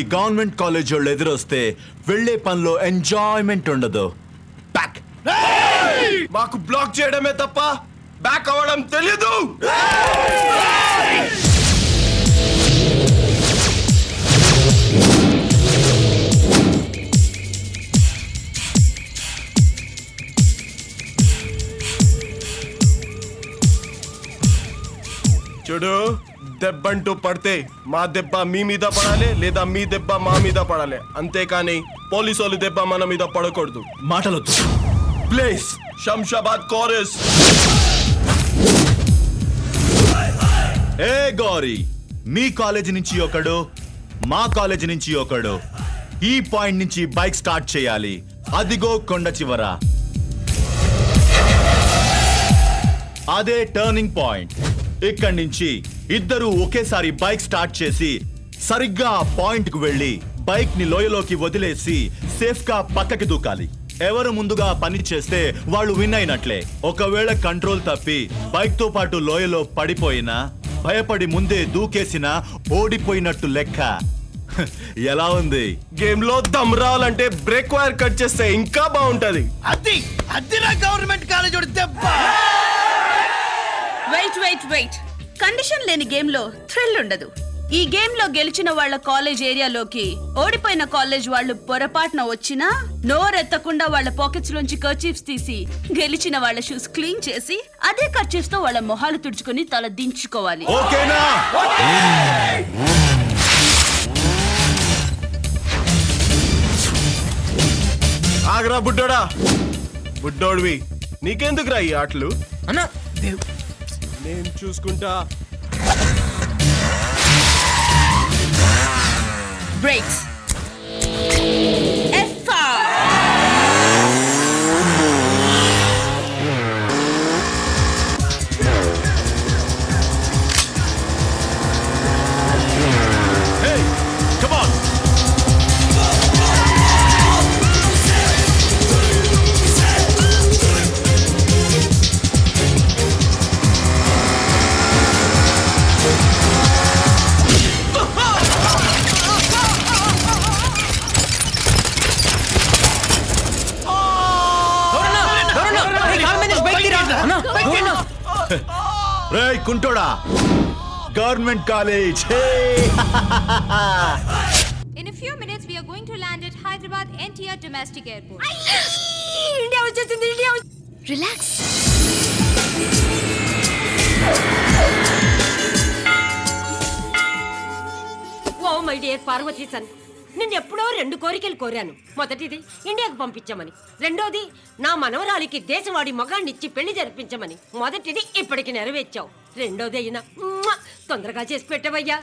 Government college వాళ్ళు ఎదురొస్తే వెళ్ళే పనిలో ఎంజాయ్మెంట్ ఉండదు బ్యాక్ మాకు బ్లాక్ చేయడమే తప్ప బ్యాక్ అవ్వడం తెలీదు చూడు దెబ్బంటూ పడితే మా దెబ్బ మీ మీద పడాలి లేదా మీ దెబ్బ మా మీద పడాలి అంతేకాని పోలీసు వాళ్ళు దెబ్బ మన మీద పడకూడదు మాటలొద్దు ప్లేస్ శంషాబాద్ కోరస్ ఏ గౌరీ మీ కాలేజ్ నుంచి ఒకడు మా కాలేజ్ నుంచి ఒకడు ఈ పాయింట్ నుంచి బైక్ స్టార్ట్ చేయాలి అదిగో కొండ చివర అదే టర్నింగ్ పాయింట్ ఇక్కడి నుంచి ఇద్దరు ఒకేసారి బైక్ స్టార్ట్ చేసి సరిగ్గా ఆ పాయింట్ కు వెళ్ళి బైక్ ని లోయలోకి వదిలేసి సేఫ్ గా పక్కకి దూకాలి ఎవరు ముందుగా పని చేస్తే వాళ్ళు విన్ అయినట్లే ఒకవేళ కంట్రోల్ తప్పి బైక్ తో పాటు లోయలో పడిపోయినా భయపడి ముందే దూకేసిన ఓడిపోయినట్టు లెక్క ఎలా ఉంది గేమ్ లో దమ్ రావాలంటే బ్రేక్ వైర్ కట్ చేస్తే ఇంకా బాగుంటది అది అదిరా గవర్నమెంట్ కాలేజ్ దెబ్బ వెయిట్ వెయిట్ వెయిట్ కండిషన్ లేని గేమ్ లో థ్రిల్ ఉండదు ఈ గేమ్ లో గెలిచిన వాళ్ళ కాలేజ్ ఏరియాలోకి ఓడిపోయిన కాలేజ్ వాళ్ళు పొరపాటున వచ్చినా నోరెత్తకుండా వాళ్ళ పాకెట్స్ లోంచి కర్చీఫ్స్ తీసి గెలిచిన వాళ్ళ షూస్ క్లీన్ చేసి అదే కర్చీఫ్స్ తో వాళ్ళ మొహాలు తుడుచుకొని తల దించుకోవాలి ఓకేనా ఆగ్రా బుడ్డోడా బుడ్డోడివి నీకెందుకురా ఈ ఆటలు అన్నా నేను చూసుకుంటా బ్రేక్స్ Hey, come on. రేయ్ కుంటోడా government college In a few minutes, we are going to land at Hyderabad NTR Domestic Airport. India వచ్చేసింది India Relax. Oh my dear Parvati son నేను ఎప్పుడో రెండు కోరికలు కోరాను మొదటిది ఇండియాకు పంపించమని రెండోది నా మనవరాలికి దేశవాడి మగాన్నిచ్చి పెళ్లి జరిపించమని మొదటిది ఇప్పటికి నెరవేర్చావు రెండోది అయినా మ్వా! తొందరగా చేసి పెట్టవయ్యా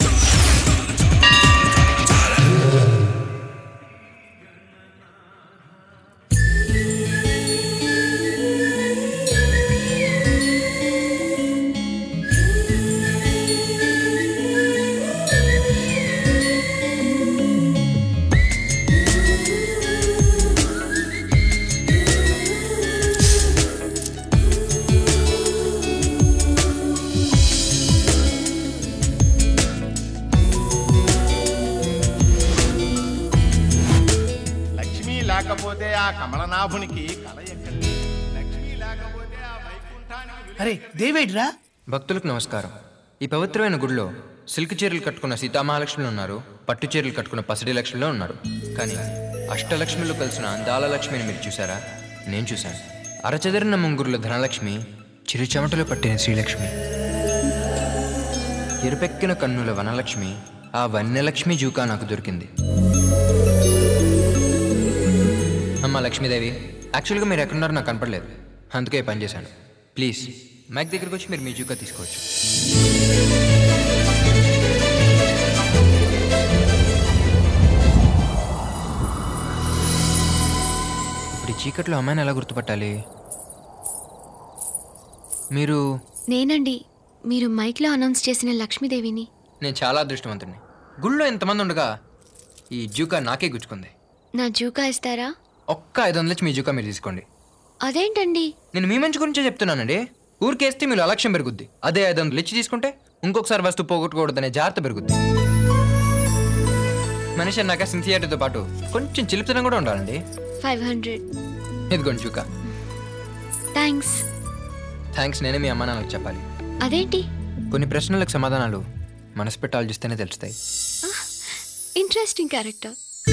లక్ష్మి లేకపోతే ఆ కమలనాభునికి కల ఎక్కడి లక్ష్మి లేకపోతే ఆ వైకుంఠానికి అరే దేవేడ్రా భక్తులకు నమస్కారం ఈ పవిత్రమైన గుడిలో సిల్క్ చీరలు కట్టుకున్న సీతామహాలక్ష్మిలు ఉన్నారు పట్టు చీరలు కట్టుకున్న పసిడి లక్ష్మిలో ఉన్నారు కానీ అష్టలక్ష్మిలో కలిసిన అందాల లక్ష్మిని మీరు చూసారా నేను చూశాను అరచెదరిన ముంగురుల ధనలక్ష్మి చిరు చెమటలో పట్టిన శ్రీలక్ష్మి ఎరుపెక్కిన కన్నుల వనలక్ష్మి ఆ వన్యలక్ష్మి జూకా నాకు దొరికింది అమ్మ లక్ష్మీదేవి యాక్చువల్గా మీరు ఎక్కడున్నారో నాకు కనపడలేదు అందుకే ఈ పని చేశాను ప్లీజ్ మైక్ దగ్గరికి వచ్చి మీరు మీ జూకా తీసుకోవచ్చు ఇప్పుడు ఈ చీకట్లో అమ్మాయిని ఎలా గుర్తుపట్టాలి మీరు నేనండి మీరు మైక్లో అనౌన్స్ చేసిన లక్ష్మీదేవిని నేను చాలా అదృష్టవంతుడిని గుళ్ళో ఇంతమంది ఉండగా ఈ జూకా నాకే గుచ్చుకుంది నా జూకా ఇస్తారా ఒక్క ఐదు వందలు ఇచ్చి మీ జూకా మీరు తీసుకోండి అదేంటండి నేను మీ మంచి గురించే చెప్తున్నానండి ఊరికేస్తే మీరు అలక్ష్యం పెరుగుద్ది అదే ఐదు వందలు ఇచ్చి తీసుకుంటే ఇంకొకసారి వస్తువు పోగొట్టకూడదనే జాగ్రత్త పెరుగుద్ది మనిషి అన్నాక సిన్సియారిటీతో పాటు కొంచెం చిలిపితనం కూడా ఉండాలండి ఫైవ్ హండ్రెడ్ ఇదిగోండి చూక థ్యాంక్స్ థ్యాంక్స్ నేనే మీ అమ్మా నాన్నలకు చెప్పాలి అదేంటి కొన్ని ప్రశ్నలకు సమాధానాలు మనసు పెట్టి ఆలోచిస్తేనే తెలుస్తాయి ఇంట్రెస్టింగ్ క్యారెక్టర్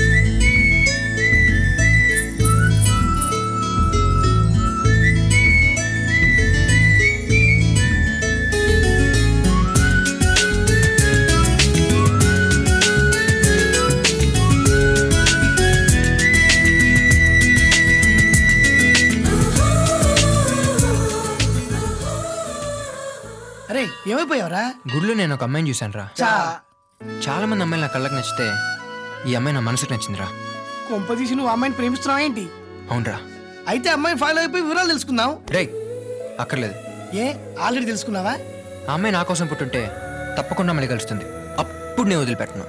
అరే ఏమైపోయావురా గుడిలో నేను ఒక అమ్మాయిని చూశాను రా చా చాలా మంది అమ్మాయిలు నా కళ్ళకి నచ్చితే ఈ అమ్మాయి నా మనసుకు నచ్చిందిరా కొంప తీసి నువ్వు అమ్మాయిని ప్రేమిస్తున్నావు ఏంటి అవునరా అయితే అమ్మాయిని ఫాలో అయిపోయి వివరాలు తెలుసుకుందాం రే అక్కర్లేదు ఏ ఆల్రెడీ తెలుసుకున్నావా ఆ అమ్మాయి నా కోసం పుట్టుంటే తప్పకుండా మళ్ళీ కలుస్తుంది అప్పుడు నేను వదిలిపెట్టను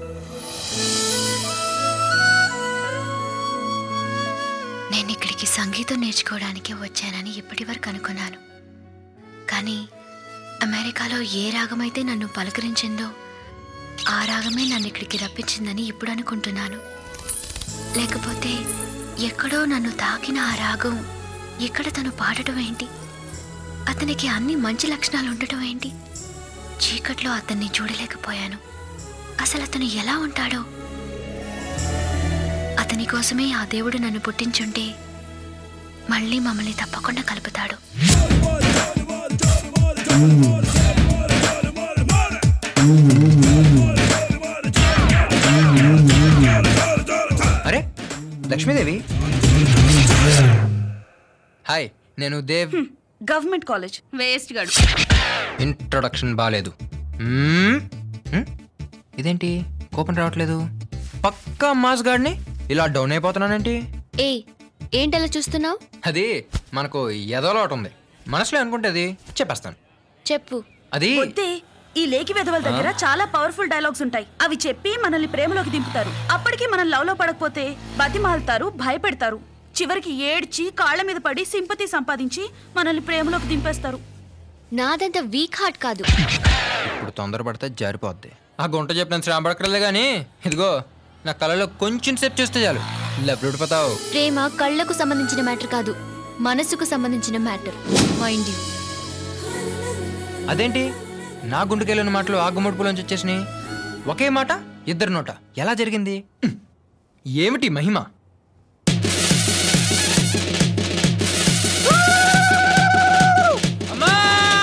నేను ఇక్కడికి సంగీతం నేర్చుకోవడానికి వచ్చానని ఇప్పటి వరకు అనుకున్నాను కానీ అమెరికాలో ఏ రాగమైతే నన్ను పలకరించిందో ఆ రాగమే నన్ను ఇక్కడికి రప్పించిందని ఇప్పుడు అనుకుంటున్నాను లేకపోతే ఎక్కడో నన్ను తాకిన ఆ రాగం ఇక్కడ తను పాడటం ఏంటి అతనికి అన్ని మంచి లక్షణాలు ఉండటం ఏంటి చీకట్లో అతన్ని చూడలేకపోయాను అసలు అతను ఎలా ఉంటాడో అతని కోసమే ఆ దేవుడు నన్ను పుట్టించుంటే మళ్ళీ మమ్మల్ని తప్పకుండా కలుపుతాడు అరే లక్ష్మీదేవి హాయ్ నేను దేవ్ గవర్నమెంట్ కాలేజ్ వేస్ట్ గడు ఇంట్రొడక్షన్ బాగాలేదు మ్మ్? మ్మ్? ఇదేంటి కోపం రావట్లేదు పక్కా మాస్ గాడిని ఇలా డౌన్ అయిపోతున్నానేంటి ఏ ఏంటలా చూస్తున్నావు అది మనకు ఎదలోట ఉంది మనసులో అనుకుంటే అది చెప్పేస్తాను చెప్పు అది వద్దే ఈ లేకి వెధవల దగ్గర చాలా పవర్ఫుల్ డైలాగ్స్ ఉంటాయి అవి చెప్పి మనల్ని ప్రేమలోకి దింపుతారు అప్పటికి మనం లవ్ లో పడకపోతే బతిమాలుతారు భయపెడతారు చివరికి ఏడ్చి కాళ్ళ మీద పడి సింపతి సంపాదించి మనల్ని ప్రేమలోకి దింపేస్తారు నాదంత వీక్ హార్ట్ కాదు ఇప్పుడు తొందరపడితే జారిపోద్ది ఆ గుంట చెప్పిన శ్రమ పడక్కర్లేదు కానీ ఇదిగో నా కళలో కొంచెం సేపు చూస్తే చాలు లెబ్బడిపోతావు ప్రేమ కళ్ళకు సంబంధించిన మ్యాటర్ కాదు మనసుకు సంబంధించిన మ్యాటర్ మైండ్ యూ అదేంటి నా గుండెకెళ్ళిన మాటలు ఆ గుమ్మడిపులోంచి వచ్చేసినాయి ఒకే మాట ఇద్దరు నోట ఎలా జరిగింది హ్మ్. ఏమిటి మహిమ అమ్మా!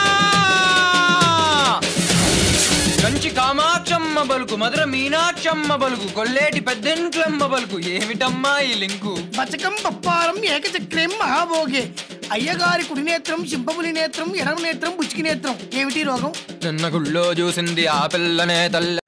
కంచి కామాక్షమ్మ బలుకు మధుర మీనాక్షమ్మ బలుకు కొల్లేటి పెద్దెంట్లమ్మ బలుకు ఏమిటమ్మా ఈ లింకు బచకం పప్పారం ఏకచక్రం మహాభోగే అయ్యగారి కుడి నేత్రం సింపములి నేత్రం ఎడమ నేత్రం బుచ్చికి నేత్రం ఏమిటి రోగం నిన్న గుళ్ళో చూసింది ఆ పిల్లనే తల్లి